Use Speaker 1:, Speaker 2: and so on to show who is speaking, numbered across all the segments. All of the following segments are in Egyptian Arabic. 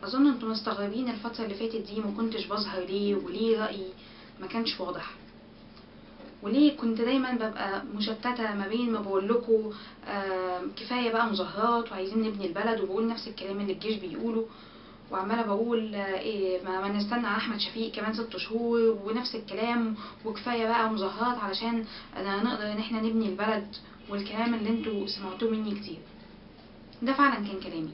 Speaker 1: اظن انتم مستغربين الفتره اللي فاتت دي ما كنتش بظهر ليه وليه رايي ما كانش واضح وليه كنت دايما ببقى مشتته ما بين ما بقول لكم كفايه بقى مظاهرات وعايزين نبني البلد وبقول نفس الكلام اللي الجيش بيقوله وعماله بقول آه، ايه ما, ما نستنى على احمد شفيق كمان ست شهور ونفس الكلام وكفايه بقى مظاهرات علشان أنا نقدر ان احنا نبني البلد والكلام اللي انتوا سمعتوه مني كتير ده فعلا كان كلامي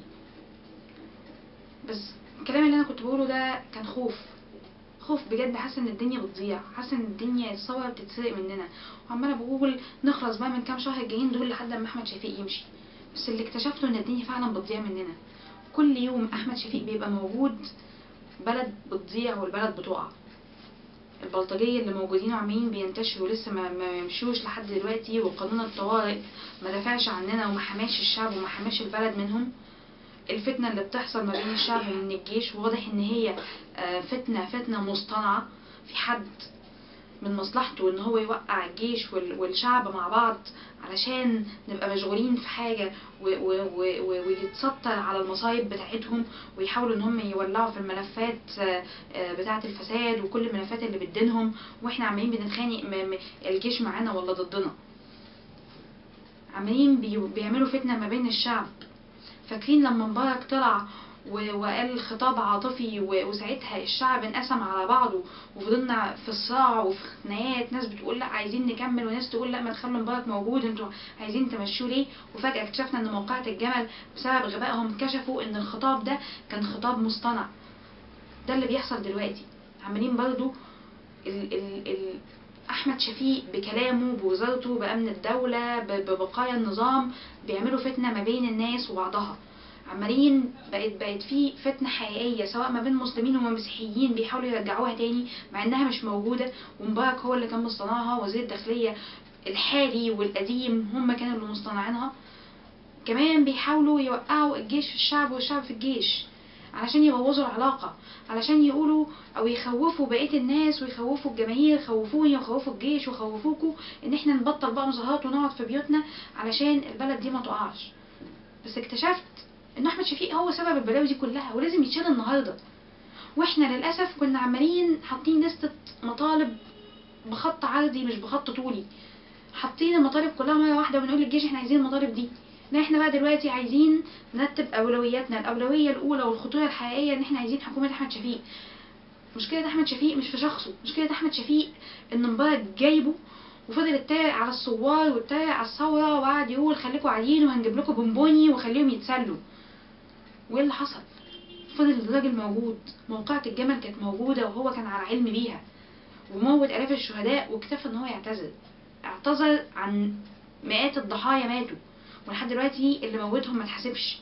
Speaker 1: بس الكلام اللي انا كنت بقوله ده كان خوف خوف بجد حاسه ان الدنيا بتضيع حاسه ان الدنيا الثوره بتتسرق مننا وعماله بقول نخلص بقى من كام شهر الجايين دول لحد ما احمد شفيق يمشي بس اللي اكتشفته ان الدنيا فعلا بتضيع مننا كل يوم احمد شفيق بيبقى موجود بلد بتضيع والبلد بتقع البلطجية اللي موجودين وعمالين بينتشروا لسه ما, ما يمشوش لحد دلوقتي وقانون الطوارئ ما دافعش عننا وما حماش الشعب وما حماش البلد منهم الفتنة اللي بتحصل ما بين الشعب ومن الجيش واضح ان هي آه، فتنة فتنة مصطنعة في حد من مصلحته ان هو يوقع الجيش وال- والشعب مع بعض علشان نبقى مشغولين في حاجة و- و- و- و- ويتستر على المصايب بتاعتهم ويحاولوا ان هم يولعوا في الملفات آه، آه، بتاعة الفساد وكل الملفات اللي بتدينهم واحنا عمالين بنتخانق م- م- الجيش معانا ولا ضدنا عمالين بي- بيعملوا فتنة ما بين الشعب فاكرين لما مبارك طلع و- وقال خطاب عاطفي و- وساعتها الشعب انقسم على بعضه وفضلنا في الصراع وفي خناقات ناس بتقول لا عايزين نكمل وناس تقول لا ما تخلوا مبارك موجود انتوا عايزين تمشوه ليه وفجأة اكتشفنا ان موقعة الجمل بسبب غبائهم كشفوا ان الخطاب ده كان خطاب مصطنع ده اللي بيحصل دلوقتي عمالين برضو ال ال ال احمد شفيق بكلامه بوزارته بامن الدوله ب- ببقايا النظام بيعملوا فتنه ما بين الناس وبعضها عمالين بقت بقت في فتنه حقيقيه سواء ما بين مسلمين ومسيحيين بيحاولوا يرجعوها تاني مع انها مش موجوده ومبارك هو اللي كان مصطنعها وزير الداخليه الحالي والقديم هم كانوا اللي مصطنعينها كمان بيحاولوا يوقعوا الجيش في الشعب والشعب في الجيش علشان يبوظوا العلاقة علشان يقولوا أو يخوفوا بقية الناس ويخوفوا الجماهير خوفوني وخوفوا الجيش وخوفوكوا إن احنا نبطل بقى مظاهرات ونقعد في بيوتنا علشان البلد دي ما تقعش بس اكتشفت إن أحمد شفيق هو سبب البلاوي دي كلها ولازم يتشال النهاردة واحنا للأسف كنا عمالين حاطين لستة مطالب بخط عرضي مش بخط طولي حاطين المطالب كلها مرة واحدة وبنقول للجيش احنا عايزين المطالب دي ان احنا بقى دلوقتي عايزين نرتب اولوياتنا الاولويه الاولى والخطوره الحقيقيه ان احنا عايزين حكومه احمد شفيق مشكله احمد شفيق مش في شخصه مشكله احمد شفيق ان مبارك جايبه وفضل يتريق على الثوار ويتريق على الثوره وقعد يقول خليكوا قاعدين وهنجيب لكم بونبوني وخليهم يتسلوا وايه اللي حصل فضل الراجل موجود موقعة الجمل كانت موجودة وهو كان على علم بيها وموت آلاف الشهداء واكتفى ان هو يعتذر اعتذر عن مئات الضحايا ماتوا ولحد دلوقتي اللي موتهم ما اتحاسبش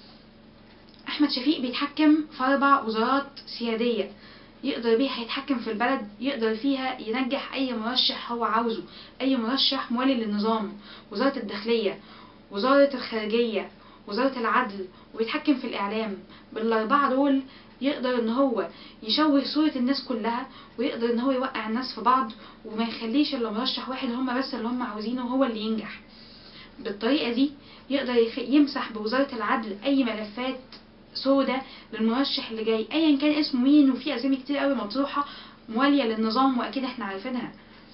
Speaker 1: احمد شفيق بيتحكم في اربع وزارات سياديه يقدر بيها يتحكم في البلد يقدر فيها ينجح اي مرشح هو عاوزه اي مرشح موالي للنظام وزاره الداخليه وزاره الخارجيه وزاره العدل ويتحكم في الاعلام بالاربعه دول يقدر ان هو يشوه صورة الناس كلها ويقدر ان هو يوقع الناس في بعض وما يخليش الا مرشح واحد هم بس اللي هم عاوزينه هو اللي ينجح بالطريقة دي يقدر يخ- يمسح بوزارة العدل أي ملفات سودة للمرشح اللي جاي أيا كان اسمه مين وفي أسامي كتير قوي مطروحة موالية للنظام وأكيد احنا عارفينها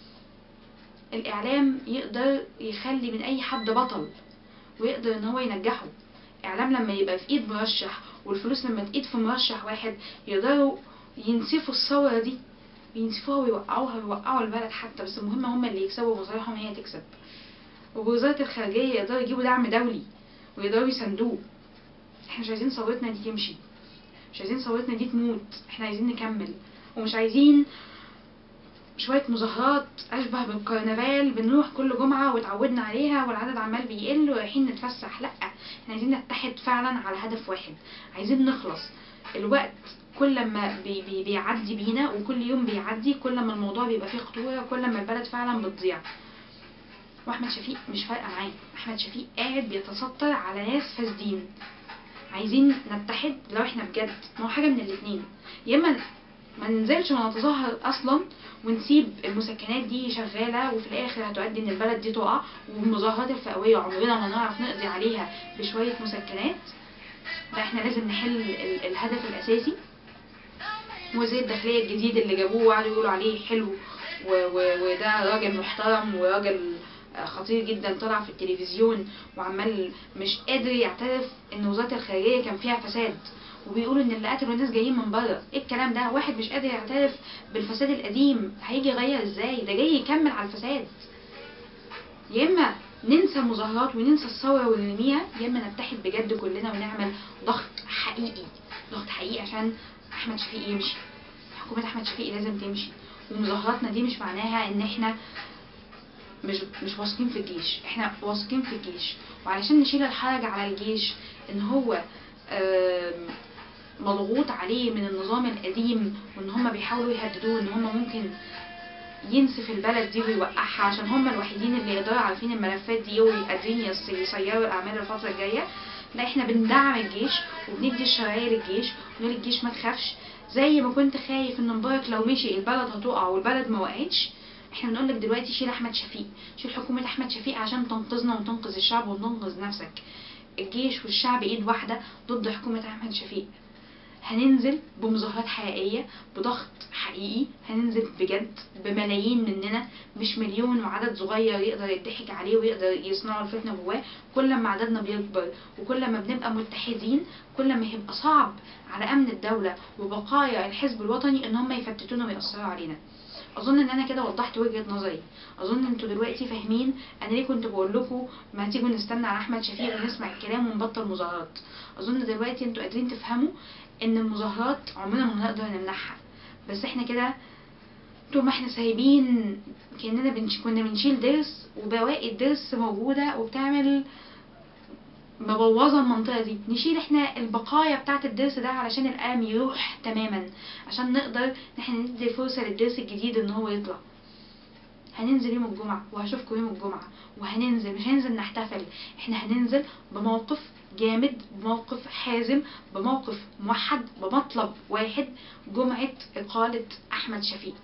Speaker 1: الإعلام يقدر يخلي من أي حد بطل ويقدر إن هو ينجحه إعلام لما يبقى في إيد مرشح والفلوس لما تقيد في مرشح واحد يقدروا ينسفوا الثورة دي ينسفوها ويوقعوها ويوقعوا البلد حتى بس المهم هم اللي يكسبوا ومصالحهم هي تكسب وبوزارة الخارجية يقدروا يجيبوا دعم دولي ويقدروا يساندوه احنا مش عايزين ثورتنا دي تمشي مش عايزين ثورتنا دي تموت احنا عايزين نكمل ومش عايزين شوية مظاهرات أشبه بالكرنفال بنروح كل جمعة واتعودنا عليها والعدد عمال بيقل ورايحين نتفسح لأ احنا عايزين نتحد فعلا على هدف واحد عايزين نخلص الوقت كل ما بي بي بيعدي بينا وكل يوم بيعدي كل ما الموضوع بيبقى فيه خطورة كل ما البلد فعلا بتضيع واحمد شفيق مش فارقه معاه احمد شفيق قاعد بيتستر على ناس فاسدين عايزين نتحد لو احنا بجد ما هو حاجه من الاتنين يا اما ما ننزلش ونتظاهر اصلا ونسيب المسكنات دي شغاله وفي الاخر هتؤدي ان البلد دي تقع والمظاهرات الفئويه عمرنا ما نعرف نقضي عليها بشويه مسكنات لا احنا لازم نحل ال- الهدف الاساسي وزير الداخلية الجديد اللي جابوه وقعدوا يقولوا عليه حلو و- و- وده راجل محترم وراجل آه، خطير جدا طلع في التلفزيون وعمال مش قادر يعترف ان وزارة الخارجية كان فيها فساد وبيقولوا ان اللي قتلوا الناس جايين من بره ايه الكلام ده واحد مش قادر يعترف بالفساد القديم هيجي يغير ازاي ده جاي يكمل على الفساد يا اما ننسى المظاهرات وننسى الثوره ونرميها يا اما نتحد بجد كلنا ونعمل ضغط حقيقي ضغط حقيقي عشان احمد شفيق يمشي حكومه احمد شفيق لازم تمشي ومظاهراتنا دي مش معناها ان احنا مش مش واثقين في الجيش احنا واثقين في الجيش وعلشان نشيل الحرج على الجيش ان هو آم، مضغوط عليه من النظام القديم وان هم بيحاولوا يهددوه ان هم ممكن ينسف البلد دي ويوقعها عشان هم الوحيدين اللي يقدروا عارفين الملفات دي وقادرين يص- يسيروا الاعمال الفتره الجايه لا احنا بندعم الجيش وبندي الشرعيه للجيش ونقول الجيش ما تخافش زي ما كنت خايف ان مبارك لو مشي البلد هتقع والبلد ما وقعتش احنا بنقول لك دلوقتي شيل احمد شفيق شيل حكومه احمد شفيق عشان تنقذنا وتنقذ الشعب وتنقذ نفسك الجيش والشعب ايد واحده ضد حكومه احمد شفيق هننزل بمظاهرات حقيقية بضغط حقيقي هننزل بجد بملايين مننا مش مليون وعدد صغير يقدر يضحك عليه ويقدر يصنعوا الفتنة جواه كل ما عددنا بيكبر وكل ما بنبقى متحدين كل ما هيبقى صعب على أمن الدولة وبقايا الحزب الوطني إن هم يفتتونا ويأثروا علينا اظن ان انا كده وضحت وجهه نظري اظن انتوا دلوقتي فاهمين انا ليه كنت بقول لكم ما تيجوا نستنى على احمد شفيق ونسمع الكلام ونبطل مظاهرات اظن دلوقتي انتوا قادرين تفهموا ان المظاهرات عمرنا ما هنقدر نمنعها بس احنا كده طول ما احنا سايبين كاننا بنش... كنا بنشيل ضرس وبواقي الضرس موجوده وبتعمل مبوظه المنطقه دي نشيل احنا البقايا بتاعه الضرس ده علشان الالم يروح تماما عشان نقدر ان احنا ندي فرصه للضرس الجديد ان هو يطلع هننزل يوم الجمعة وهشوفكم يوم الجمعة وهننزل مش هننزل نحتفل احنا هننزل بموقف جامد بموقف حازم بموقف موحد بمطلب واحد جمعة إقالة أحمد شفيق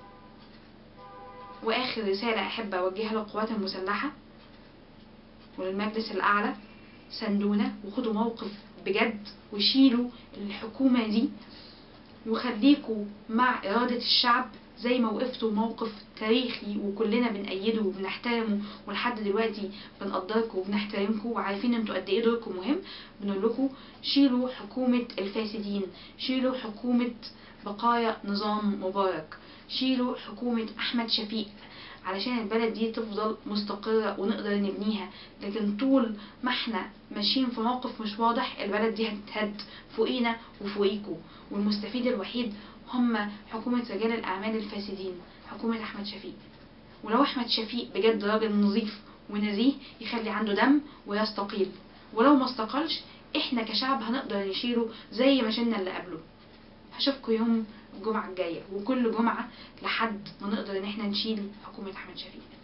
Speaker 1: وآخر رسالة أحب أوجهها للقوات المسلحة وللمجلس الأعلى سندونا وخدوا موقف بجد وشيلوا الحكومة دي وخليكوا مع إرادة الشعب زي ما وقفتوا موقف تاريخي وكلنا بنأيده وبنحترمه ولحد دلوقتي بنقدركم وبنحترمكم وعارفين انتوا قد ايه دوركم مهم بنقول لكم شيلوا حكومة الفاسدين شيلوا حكومة بقايا نظام مبارك شيلوا حكومة أحمد شفيق علشان البلد دي تفضل مستقرة ونقدر نبنيها لكن طول ما احنا ماشيين في موقف مش واضح البلد دي هتتهد فوقينا وفوقيكوا والمستفيد الوحيد هم حكومة رجال الأعمال الفاسدين حكومة أحمد شفيق ولو أحمد شفيق بجد راجل نظيف ونزيه يخلي عنده دم ويستقيل ولو ما استقلش احنا كشعب هنقدر نشيله زي ما شلنا اللي قبله هشوفكم يوم الجمعة الجاية وكل جمعة لحد ما نقدر ان احنا نشيل حكومة أحمد شفيق